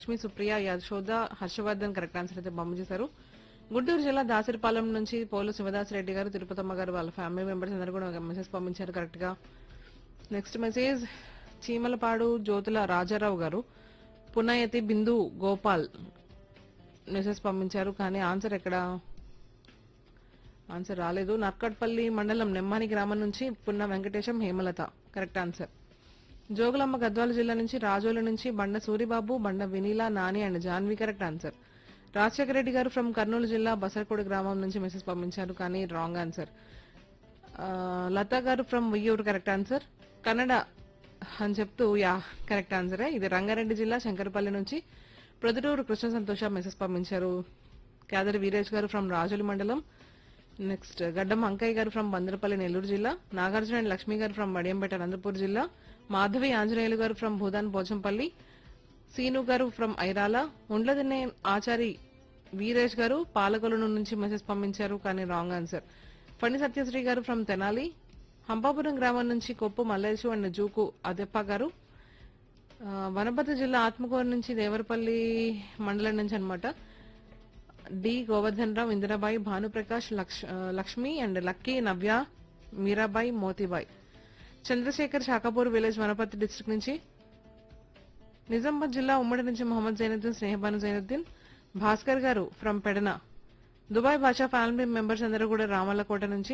Lakshmi Supriya Yashoda Harshavardhan correct answer అయితే పంపు చేశారు గుంటూరు జిల్లా దాసరిపాలెం నుంచి పోలు శివదాస్ రెడ్డి గారు తిరుపతమ్మ గారు వాళ్ళ ఫ్యామిలీ మెంబర్స్ అందరూ కూడా మెసేజ్ పంపించారు కరెక్ట్ గా నెక్స్ట్ మెసేజ్ చీమలపాడు జ్యోతుల రాజారావు గారు పునయతి బిందు గోపాల్ మెసేజ్ పంపించారు కానీ ఆన్సర్ ఎక్కడ ఆన్సర్ రాలేదు నర్కట్పల్లి మండలం నెమ్మాని గ్రామం నుంచి పున్న వెంకటేశం హేమలత కరెక్ట్ ఆన్సర్ జోగులమ్మ గద్వాల జిల్లా నుంచి రాజోల నుంచి Banda Suribabu Banda Vineela Nani and Janvi correct answer Rajasekhara Reddy garu from Kurnool జిల్లా బసరకోడి గ్రామం నుంచి మెసేజ్ పంపించారు కానీ wrong answer Latha garu from Uyyuru correct answer Kannada అని చెప్తూ యా కరెక్ట్ ఆన్సరే ఇది రంగారెడ్డి జిల్లా శంకరపల్లి నుంచి ప్రొద్దుటూరు కృష్ణ సంతోష మెసేజ్ పంపించారు కేదరి వీరేష్ గారు ఫ్రమ్ రాజుల మండలం నెక్స్ట్ గడ్డం అంకయ్య గారు ఫ్రమ్ బందరపల్లి నెల్లూరు జిల్లా నాగార్జున అండ్ లక్ష్మి గారు ఫ్రమ్ వడియంపేట అనంతపూర్ జిల్లా మాధవి ఆంజనేయులు గారు ఫ్రమ్ భూదాన్ పోచంపల్లి సీను గారు ఫ్రమ్ ఐరాల ఉండ్లదిన్నే ఆచారి వీరేష్ గారు పాలకొలను నుంచి మెసేజ్ పంపించారు కానీ రాంగ్ ఆన్సర్ ఫణి సత్యశ్రీ గారు ఫ్రమ్ తెనాలి హంపాపురం గ్రామం నుంచి కొప్పు మల్లేశు అండ్ జూకు అదెప్ప గారు ఆ, వనపర్తి జిల్లా ఆత్మకూరు నుంచి దేవరపల్లి మండలం నుంచి అన్నమాట డి గోవర్ధన్ రావు ఇందిరాబాయి భానుప్రకాష్ లక్ష్- ఆ, Lakshmi and Lucky Navya Meerabai Motibai Chandrasekhar Shakapur village Wanaparthy district నుంచి నిజామాబాద్ జిల్లా ఉమ్మడి నుంచి Mohammed Zainuddin Sneha Banu Zainuddin Bhaskar garu from Pedana Dubai Basha family members అందరూ కూడా రామల్లకోట నుంచి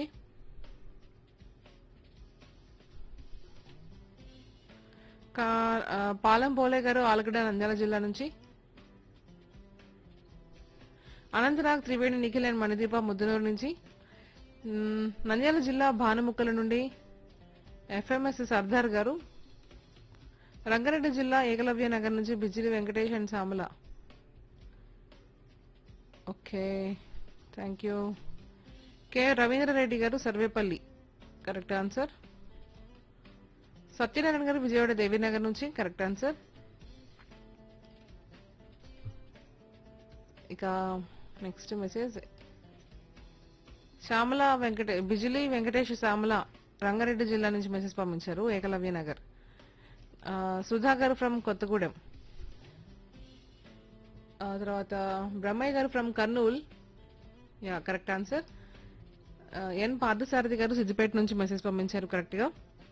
కా- ఆ, పాలెం పోలే గారు ఆలగడ్డ నంద్యాల జిల్లా నుంచి అనంతనాగ్ త్రివేణి నిఖిల్ అండ్ మణిదీప ముద్దనూరు నుంచి మ్, నంద్యాల జిల్లా భానుముక్కల నుండి ఎఫ్ఎంఎస్ సర్దార్ గారు రంగారెడ్డి జిల్లా ఏకలవ్య నగర్ నుంచి Bijili Venkatesh and Samala okay thank you K Ravindrareddy garu Sarvepalli correct answer Satyanarayana garu Vijayawada Devinagar నుంచి కరెక్ట్ ఆన్సర్ ఇక నెక్స్ట్ మెసేజ్ శ్యామల వెంకటే బిజిలీ వెంకటేష్ శ్యామల రంగారెడ్డి జిల్లా నుంచి మెసేజ్ పంపించారు ఏకలవ్య నగర్ ఆ, సుధాకర్ ఫ్రమ్ కొత్తగూడెం ఆ తర్వాత బ్రహ్మయ్య గారు ఫ్రమ్ కర్నూల్ యా correct answer N Parthasarathi garu Siddipet నుంచి మెసేజ్ పంపించారు కరెక్ట్ గా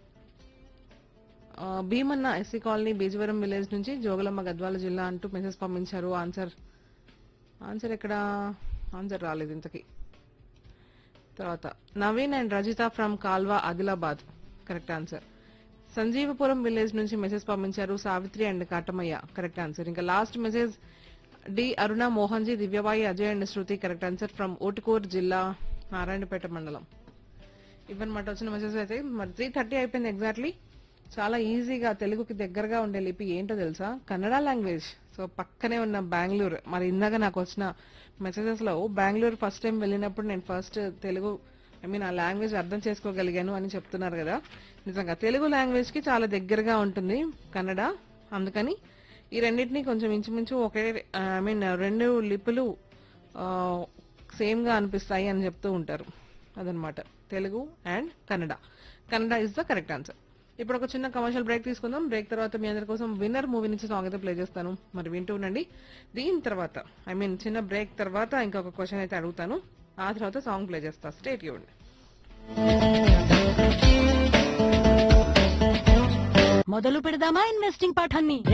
ఆ, Bheemanna SC colony Bijavaram village నుంచి జోగులమ్మ గద్వాల జిల్లా అంటూ మెసేజ్ పంపించారు ఆన్సర్ ఆన్సర్ ఎక్కడ ఆన్సర్ రాలేదు ఇంతకి తర్వాత Naveen and Rajitha from Kalva Adilabad correct answer Sanjeevapuram village నుంచి మెసేజ్ పంపించారు Savitri and Katamaiah correct answer ఇంకా last message D Aruna Mohan ji Divyabai Ajay and Shruti correct answer from Otukuru జిల్లా నారాయణపేట మండలం ఇవన్నమాట వచ్చిన మెసేజ్ అయితే మరి త్రీ థర్టీ అయిపోయింది ఎగ్జాక్ట్లీ చాలా ఈజీగా తెలుగుకి దగ్గరగా ఉండే లిపి ఏంటో తెలుసా కన్నడ లాంగ్వేజ్ సో పక్కనే ఉన్న బెంగళూరు మరి ఇందాక నాకు వచ్చిన మెసేజెస్ లో బెంగళూరు ఫస్ట్ టైం వెళ్ళినప్పుడు నేను ఫస్ట్ తెలుగు ఐ మీన్ ఆ లాంగ్వేజ్ అర్థం చేసుకోగలిగాను అని చెప్తున్నారు కదా నిజంగా తెలుగు లాంగ్వేజ్ కి చాలా దగ్గరగా ఉంటుంది కన్నడ అందుకని ఈ రెండింటిని కొంచెం ఇంచుమించు ఒకే ఐ మీన్ రెండు లిపులు సేమ్ గా అనిపిస్తాయి అని చెప్తూ ఉంటారు అదనమాట Telugu and Kannada Kannada is the correct answer ఇప్పుడు ఒక చిన్న కమర్షియల్ బ్రేక్ తీసుకుందాం బ్రేక్ తర్వాత మీ అందరి కోసం విన్నర్ మూవీ నుంచి సాంగ్ అయితే ప్లే చేస్తాను మరి వింటూ ఉండండి దీని తర్వాత ఐ మీన్ చిన్న బ్రేక్ తర్వాత ఇంకొక క్వశ్చన్ అయితే అడుగుతాను ఆ తర్వాత సాంగ్ ప్లే చేస్తా స్టేట్ ఇవ్వండి మొదలు పెడదామా ఇన్వెస్టింగ్ పాఠాన్ని